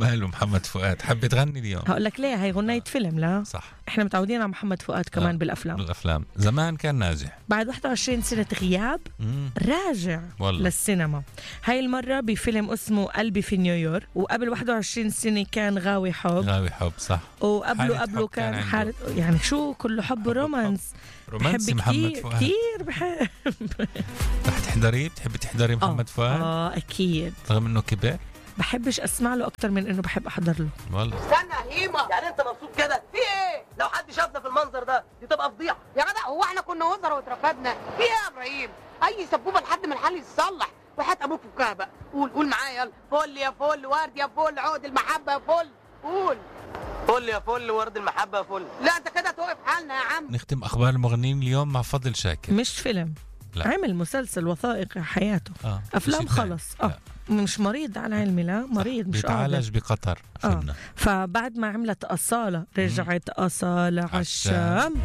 ماله محمد فؤاد حب تغني اليوم هقول لك ليه هي غنية فيلم لا صح احنا متعودين على محمد فؤاد كمان آه. بالافلام بالافلام زمان كان ناجح بعد 21 سنة غياب مم. راجع والله. للسينما هاي المرة بفيلم اسمه قلبي في نيويورك وقبل 21 سنة كان غاوي حب غاوي حب صح وقبله حالة قبله حب كان كان عنده. حالة يعني شو كله حب ورومانس رومانسي بحب محمد كتير فؤاد كتير بحب رح تحضريه بتحبي تحضري محمد فؤاد اه اكيد رغم انه كبر بحبش اسمع له اكتر من انه بحب احضر له والله استنى هيما يعني انت مبسوط كده في ايه لو حد شافنا في المنظر ده دي تبقى فضيحه يا جدع هو احنا كنا وزراء واترفدنا في ايه يا ابراهيم اي سبوبه لحد ما الحل يتصلح وحياة ابوك فكها بقى قول قول معايا يلا فل يا فل ورد يا فل عقد المحبه يا فل قول فل يا فل ورد المحبه يا فل لا انت كده توقف حالنا يا عم نختم اخبار المغنيين اليوم مع فضل شاكر مش فيلم لا. عمل مسلسل وثائقي حياته آه. افلام مش إنتاج. خلص اه مش مريض على علمي لا مريض مش قادر بيتعالج بقطر آه. فهمنا فبعد ما عملت أصالة رجعت أصالة عالشام. عالشام